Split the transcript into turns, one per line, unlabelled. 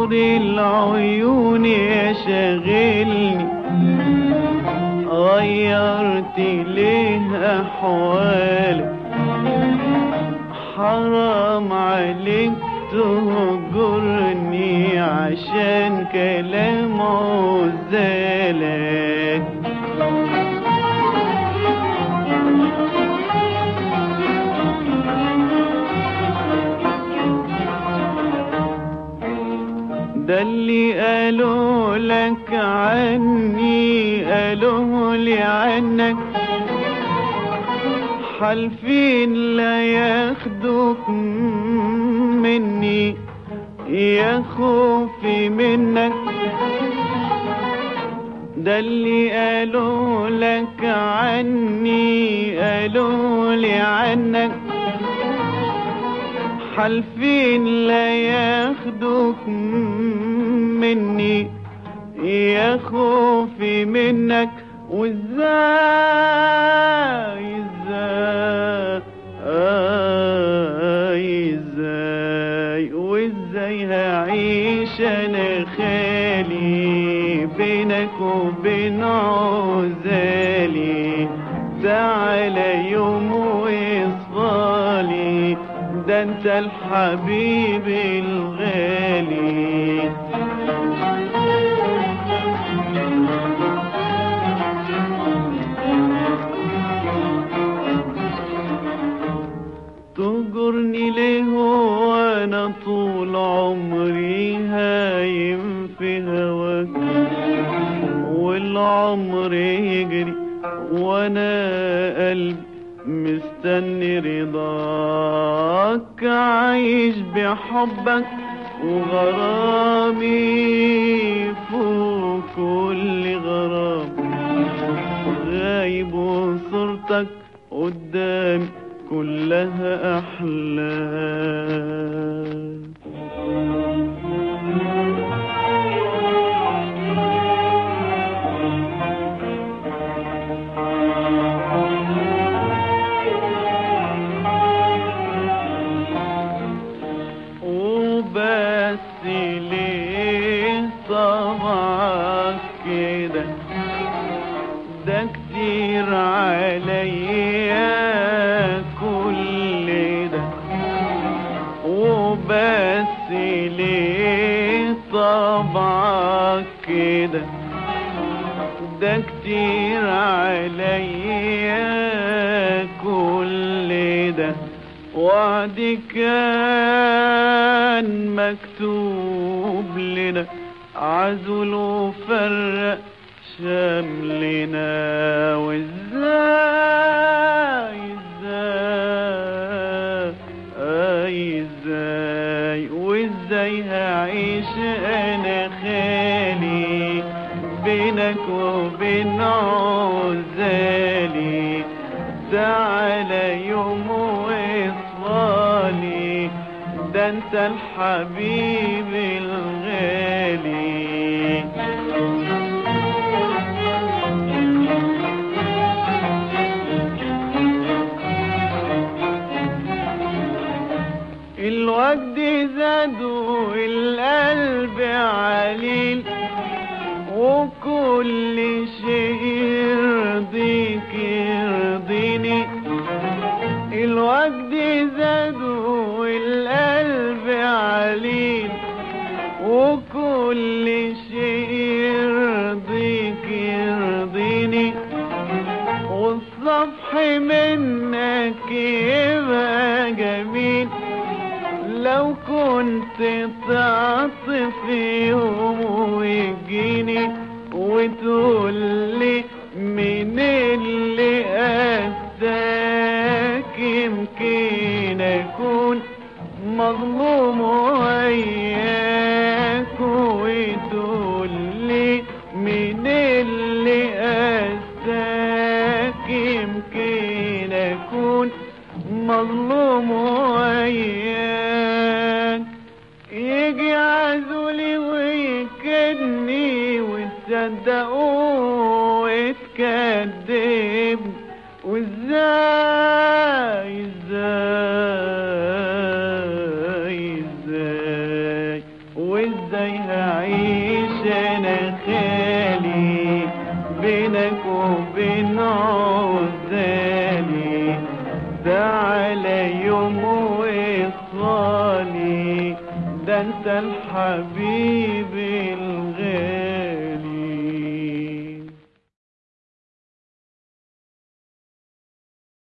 نور العيون يا شاغلني غيرت ليه أحوالك حرام عليك تهجرني عشان كلام عزالك ده اللي قالوا لك عني قالوا لي عنك حالفين لا ياخدوك مني يا خوفي منك ده اللي قالوا لك عني قالوا لي عنك حالفين لا ياخدوك مني يا خوفي منك وازاي ازاي ازاي وازاي هعيش انا خالي بينك وبين عزالي تعالى يوم وصفالي ده انت الحبيب الغالي تهجرني ليه وانا طول عمري هايم في هواك والعمر يجري وانا قلبي مستني رضاك عايش بحبك وغرامي فوق كل غرام غايب وصورتك قدامي كلها أحلام وبس ليه طبعك كده ده كتير عليا كل ده وبس ليه طبعك كده ده كتير عليا كل ده وعد كان مكتوب لنا عزل وفرق شملنا وازاي ازاي ازاي وازاي هعيش انا خالي بينك وبين عزالي تعالى يوم وصالي ده انت الحبيب الغالي الوجد زاد والقلب عليل وكل شيء يرضيك يرضيني الوجد زاد والقلب عليل وكل شيء يرضيك يرضيني والصفح منك يبقى جميل لو كنت تعطف يوم ويجيني وتقول لي من اللي أذاك يمكن أكون مظلوم وياك وتقول لي من اللي أذاك يمكن أكون مظلوم وياك يجي عزولي ويكدني وتصدقوا وتكذب وازاي ازاي ازاي وازاي ازاي هعيش انا خالي بينك وبين عزالي ده على يوم وصالي ده انت الحبيب